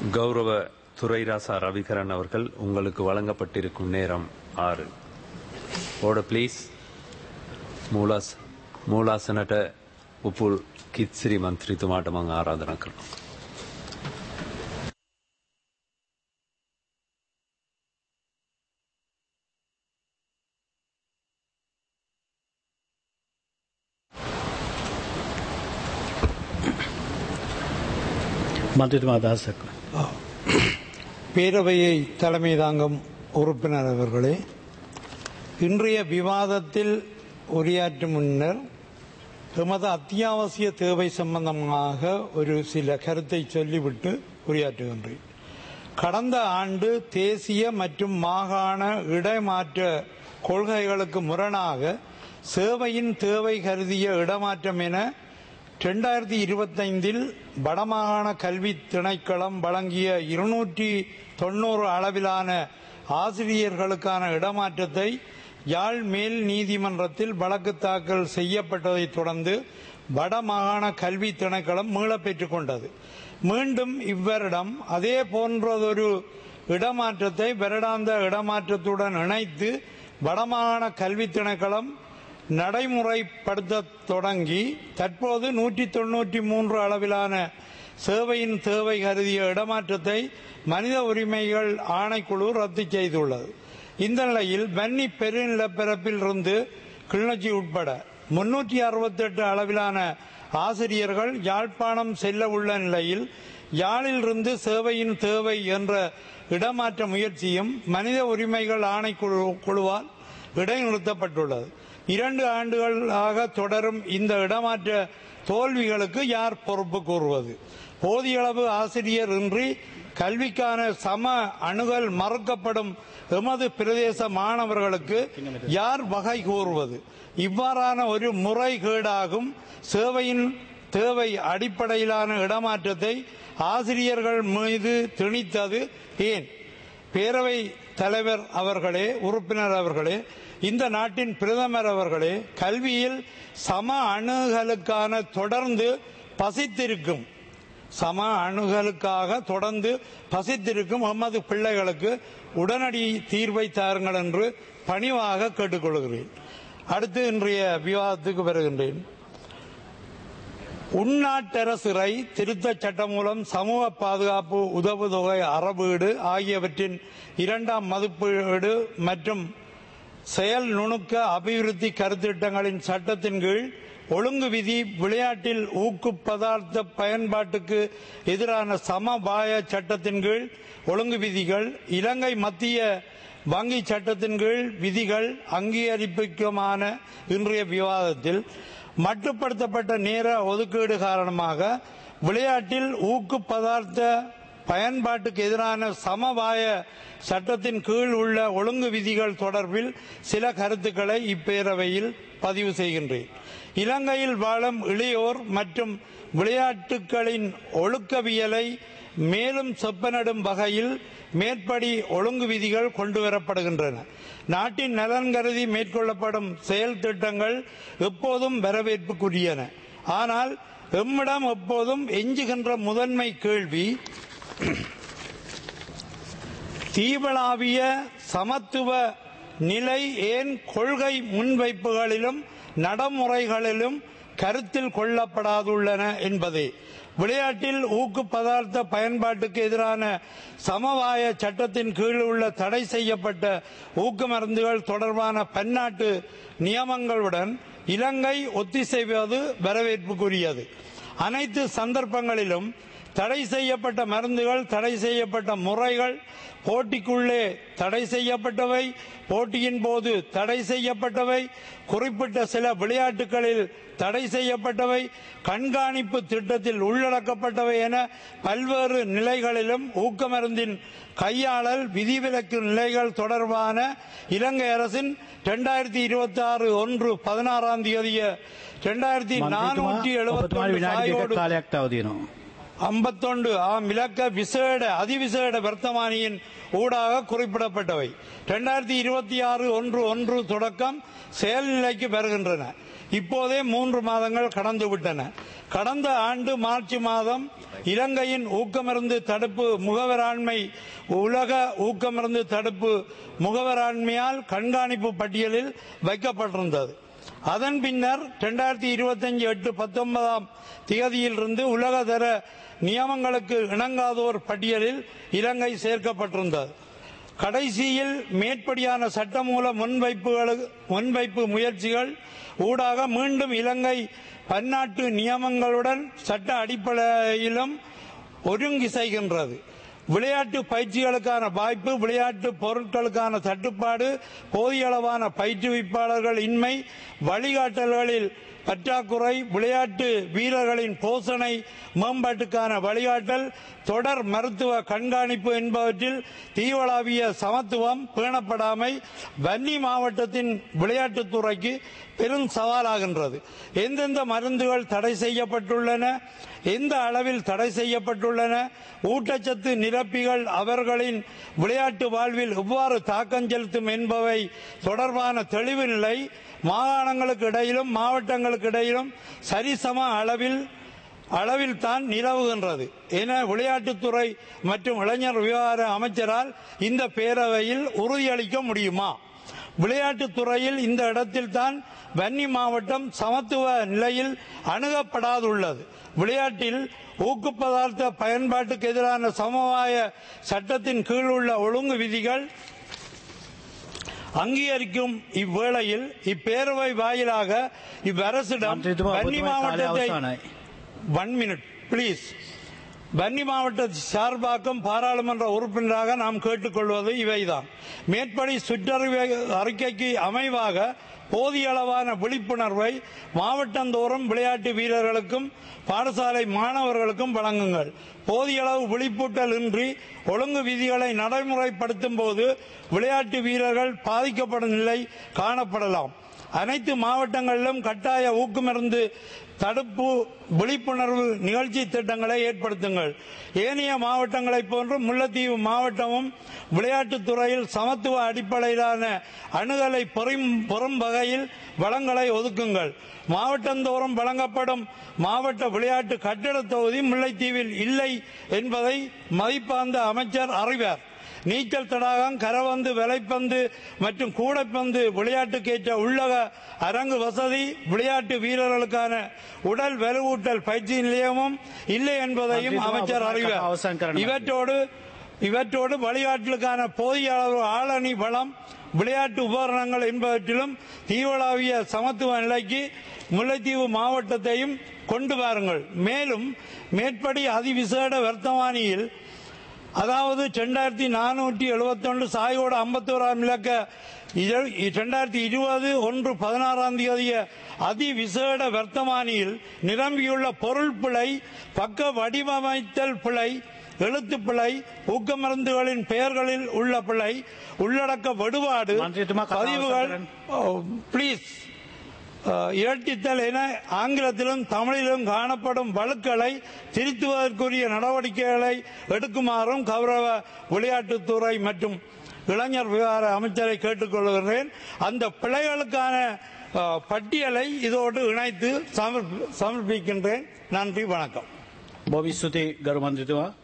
கௌரவ துரைராசா ரவிகரன் அவர்கள் உங்களுக்கு வழங்கப்பட்டிருக்கும் நேரம் ஆறு ஓட ப்ளீஸ் மூலாஸ் மூலாසනට උපුල් කිත්සිරි මන්ත්‍රීතුමාට මං ආරාධනා කරනවා. மந்திரிமா தாசக் பேரவையை தலைமை தாங்கும் உறுப்பினர் அவர்களே இன்றைய விவாதத்தில் உரையாற்றும் முன்னர் எமது அத்தியாவசிய தேவை சம்பந்தமாக ஒரு சில கருத்தை சொல்லிவிட்டு உரையாற்றுகின்றேன் கடந்த ஆண்டு தேசிய மற்றும் மாகாண இடமாற்ற கொள்கைகளுக்கு முரணாக சேவையின் தேவை கருதிய இடமாற்றம் என இரண்டாயிரத்தி இருபத்தைந்தில் வடமாகாண கல்வி திணைக்களம் வழங்கிய இருநூற்றி தொண்ணூறு அளவிலான ஆசிரியர்களுக்கான இடமாற்றத்தை யாழ் மேல் நீதிமன்றத்தில் வழக்கு தாக்கல் செய்யப்பட்டதைத் தொடர்ந்து வடமாகாண கல்வி திணைக்களம் மீளப் பெற்றுக் கொண்டது மீண்டும் இவ்வருடம் அதே போன்றதொரு இடமாற்றத்தை வருடாந்த இடமாற்றத்துடன் இணைத்து வடமாகாண கல்வி திணைக்களம் நடைமுறைப்படுத்த தொடங்கி தற்போது நூற்றி தொன்னூற்றி மூன்று அளவிலான சேவையின் தேவை கருதிய இடமாற்றத்தை மனித உரிமைகள் ஆணைக்குழு ரத்து செய்துள்ளது இந்த நிலையில் வன்னி பெருநிலப்பரப்பில் இருந்து கிளிநொச்சி உட்பட முன்னூற்றி அறுபத்தெட்டு அளவிலான ஆசிரியர்கள் யாழ்ப்பாணம் செல்ல உள்ள நிலையில் யாழிலிருந்து சேவையின் தேவை என்ற இடமாற்ற முயற்சியும் மனித உரிமைகள் ஆணைக்குழு குழுவால் இடைநிறுத்தப்பட்டுள்ளது இரண்டு ஆண்டுகளாக தொடரும் இந்த இடமாற்ற தோல்விகளுக்கு யார் பொறுப்பு கூறுவது போதிய அளவு ஆசிரியர் இன்றி கல்விக்கான சம அணுகல் மறுக்கப்படும் எமது பிரதேச மாணவர்களுக்கு யார் வகை கூறுவது இவ்வாறான ஒரு முறைகேடாகும் சேவையின் தேவை அடிப்படையிலான இடமாற்றத்தை ஆசிரியர்கள் மீது திணித்தது ஏன் பேரவை தலைவர் அவர்களே உறுப்பினர் அவர்களே இந்த நாட்டின் பிரதமர் அவர்களே கல்வியில் சம அணுகலுக்கான தொடர்ந்து பசித்திருக்கும் சம அணுகலுக்காக தொடர்ந்து பசித்திருக்கும் எமது பிள்ளைகளுக்கு உடனடி தீர்வை தாருங்கள் என்று பணிவாக கேட்டுக்கொள்கிறேன் அடுத்து இன்றைய விவாதத்துக்கு வருகின்றேன் உள்நாட்டரசிறை திருத்தச் சட்டம் மூலம் சமூக பாதுகாப்பு உதவுதொகை அறவீடு ஆகியவற்றின் இரண்டாம் மதிப்பீடு மற்றும் செயல் நுணுக்க அபிவிருத்தி கருத்திட்டங்களின் சட்டத்தின் கீழ் ஒழுங்கு விதி விளையாட்டில் ஊக்கு பதார்த்த பயன்பாட்டுக்கு எதிரான சமபாய சட்டத்தின் கீழ் ஒழுங்கு விதிகள் இலங்கை மத்திய வங்கி சட்டத்தின் கீழ் விதிகள் அங்கீகரிப்புக்குமான இன்றைய விவாதத்தில் மட்டுப்படுத்தப்பட்ட நேர ஒதுக்கீடு காரணமாக விளையாட்டில் ஊக்கு பதார்த்த பயன்பாட்டுக்கு எதிரான சமவாய சட்டத்தின் கீழ் உள்ள ஒழுங்கு விதிகள் தொடர்பில் சில கருத்துக்களை இப்பேரவையில் பதிவு செய்கின்றேன் இலங்கையில் வாழும் இளையோர் மற்றும் விளையாட்டுகளின் ஒழுக்கவியலை மேலும் செப்பனிடும் வகையில் மேற்படி ஒழுங்கு விதிகள் கொண்டுவரப்படுகின்றன நாட்டின் நலன் கருதி மேற்கொள்ளப்படும் செயல் திட்டங்கள் எப்போதும் வரவேற்புக்குரியன ஆனால் எம்மிடம் எப்போதும் எஞ்சுகின்ற முதன்மை கேள்வி தீவளாவிய சமத்துவ நிலை ஏன் கொள்கை முன்வைப்புகளிலும் நடைமுறைகளிலும் கருத்தில் கொள்ளப்படாதுள்ளன என்பதே விளையாட்டில் ஊக்கு பதார்த்த பயன்பாட்டுக்கு எதிரான சமவாய சட்டத்தின் கீழ் உள்ள தடை செய்யப்பட்ட ஊக்கு மருந்துகள் தொடர்பான பன்னாட்டு நியமங்களுடன் இலங்கை ஒத்திசைவது வரவேற்புக்குரியது அனைத்து சந்தர்ப்பங்களிலும் தடை செய்யப்பட்ட மருந்துகள் தடை செய்யப்பட்ட முறைகள் போட்டிக்குள்ளே தடை செய்யப்பட்டவை போட்டியின் போது தடை செய்யப்பட்டவை குறிப்பிட்ட சில விளையாட்டுகளில் தடை செய்யப்பட்டவை கண்காணிப்பு திட்டத்தில் உள்ளடக்கப்பட்டவை என பல்வேறு நிலைகளிலும் ஊக்கமருந்தின் கையாளல் விதிவிலக்கு நிலைகள் தொடர்பான இலங்கை அரசின் இரண்டாயிரத்தி இருபத்தி ஆறு ஒன்று பதினாறாம் தேதிய இரண்டாயிரத்தி நானூற்றி ඔබතුමාට විනාඩි දෙක எழுபத்தி කාලයක් තව තියෙනවා. ஐம்பத்தொண்டு ஆம் இலக்க விசேட அதிவிசேட வர்த்தமானியின் ஊடாக குறிப்பிடப்பட்டவை இரண்டாயிரத்தி இருபத்தி ஆறு ஒன்று ஒன்று தொடக்கம் செயல்நிலைக்கு வருகின்றன இப்போதே மூன்று மாதங்கள் கடந்து விட்டன கடந்த ஆண்டு மார்ச் மாதம் இலங்கையின் ஊக்கமருந்து தடுப்பு முகவராண்மை உலக ஊக்கமருந்து தடுப்பு முகவராண்மையால் கண்காணிப்பு பட்டியலில் வைக்கப்பட்டிருந்தது அதன் பின்னர் இரண்டாயிரத்தி இருபத்தஞ்சு எட்டு பத்தொன்பதாம் தேதியிலிருந்து உலகதர நியமங்களுக்கு இணங்காதோர் பட்டியலில் இலங்கை சேர்க்கப்பட்டிருந்தது கடைசியில் மேற்படியான சட்டமூல முன்வைப்புகளுக்கு முன்வைப்பு முயற்சிகள் ஊடாக மீண்டும் இலங்கை பன்னாட்டு நியமங்களுடன் சட்ட அடிப்படையிலும் ஒருங்கிசைகின்றது விளையாட்டு பயிற்சிகளுக்கான வாய்ப்பு விளையாட்டு பொருட்களுக்கான தட்டுப்பாடு போதிய அளவான பயிற்றுவிப்பாளர்கள் இன்மை வழிகாட்டல்களில் பற்றாக்குறை விளையாட்டு வீரர்களின் போஷணை மேம்பாட்டுக்கான வழிகாட்டல் தொடர் மருத்துவ கண்காணிப்பு என்பவற்றில் தீவளாவிய சமத்துவம் பேணப்படாமை வன்னி மாவட்டத்தின் விளையாட்டுத்துறைக்கு பெரும் சவாலாகின்றது எந்தெந்த மருந்துகள் தடை செய்யப்பட்டுள்ளன எந்த அளவில் தடை செய்யப்பட்டுள்ளன ஊட்டச்சத்து நிரப்பிகள் அவர்களின் விளையாட்டு வாழ்வில் எவ்வாறு தாக்கம் செலுத்தும் என்பவை தொடர்பான தெளிவு நிலை மாகாணங்களுக்கு இடையிலும் மாவட்டங்களுக்கு இடையிலும் சரிசம அளவில் அளவில் தான் நிலவுகின்றது என விளையாட்டுத்துறை மற்றும் இளைஞர் விவகார அமைச்சரால் இந்த பேரவையில் உறுதியளிக்க முடியுமா விளையாட்டுத் துறையில் இந்த இடத்தில் தான் வன்னி மாவட்டம் சமத்துவ நிலையில் அணுகப்படாதுள்ளது விளையாட்டில் ஊக்கு பதார்த்த பயன்பாட்டுக்கு எதிரான சமவாய சட்டத்தின் கீழ் உள்ள ஒழுங்கு விதிகள் அங்கீகரிக்கும் இவ்வேளையில் இப்பேரவை வாயிலாக இவ்வரசிடம் මන්ත්‍රීතුමා வன்னி ඔබතුමාගේ කාලය மாவட்டத்தை අවසానයි. ஒன் மினிட் ப்ளீஸ் வன்னி மாவட்ட சார்பாக்கம் பாராளுமன்ற உறுப்பினராக நாம் கேட்டுக்கொள்வது இவைதான் மேற்படி சுற்றறிவு அறிக்கைக்கு அமைவாக போதிய அளவான விழிப்புணர்வை மாவட்டந்தோறும் விளையாட்டு வீரர்களுக்கும் பாடசாலை மாணவர்களுக்கும் வழங்குங்கள் போதிய அளவு விழிப்பூட்டல் இன்றி ஒழுங்கு விதிகளை நடைமுறைப்படுத்தும் போது விளையாட்டு வீரர்கள் பாதிக்கப்படும் நிலை காணப்படலாம் அனைத்து மாவட்டங்களிலும் கட்டாய ஊக்கமருந்து தடுப்பு விழிப்புணர்வு நிகழ்ச்சி திட்டங்களை ஏற்படுத்துங்கள் ஏனைய மாவட்டங்களைப் போன்று முல்லைத்தீவு மாவட்டமும் விளையாட்டுத் துறையில் சமத்துவ அடிப்படையிலான அணுகலை பெறும் பெறும் வகையில் வளங்களை ஒதுக்குங்கள் மாவட்டந்தோறும் வழங்கப்படும் மாவட்ட விளையாட்டு கட்டிடத் தொகுதி முல்லைத்தீவில் இல்லை என்பதை மதிப்பார்ந்த அமைச்சர் அறிவார் நீச்சல் தடாகம் கரவந்து விலைப்பந்து மற்றும் கூடைப்பந்து விளையாட்டுக்கேற்ற உள்ளக அரங்கு வசதி விளையாட்டு வீரர்களுக்கான உடல் வலுவூட்டல் பயிற்சி நிலையமும் இல்லை என்பதையும் மந்திரி அமைச்சர் அவசர அறிவார் கரணம். இவற்றோடு இவற்றோடு வழிகாட்டலுக்கான போதிய அளவு ஆளணி பலம் விளையாட்டு உபகரணங்கள் என்பவற்றிலும் தீவளாவிய சமத்துவ நிலைக்கு முல்லைத்தீவு மாவட்டத்தையும் கொண்டு வாருங்கள் மேலும் மேற்படி அதிவிசேட வர்த்தமானியில் அதாவது ரெண்டாயிரத்தி நானூற்றி எழுபத்தி ஒன்று சாயோடு ஐம்பத்தோராம் இலக்க ரெண்டாயிரத்தி இருபது ஒன்று பதினாறாம் தேதிய அதிவிசேட வர்த்தமானியில் நிரம்பியுள்ள பொருள் பிழை பக்க வடிவமைத்தல் பிழை எழுத்து பிழை ஊக்கமருந்துகளின் பெயர்களில் உள்ள பிழை உள்ளடக்க வடுபாடு மந்திரித்துமா கதா பதிவுகள் அவசரன். ப்ளீஸ் இரட்டித்தல் என ஆங்கிலத்திலும் தமிழிலும் காணப்படும் வழுக்களை திருத்துவதற்குரிய நடவடிக்கைகளை எடுக்குமாறும் கௌரவ விளையாட்டுத்துறை மற்றும் இளைஞர் விவகார அமைச்சரை கேட்டுக்கொள்கிறேன் அந்த பிழைகளுக்கான அஹ், பட்டியலை இதோடு இணைத்து சமர்ப்பி- சமர்ப்பிக்கின்றேன் நன்றி வணக்கம் බොබි ස්තුති ගරු මන්ත්‍රතුමා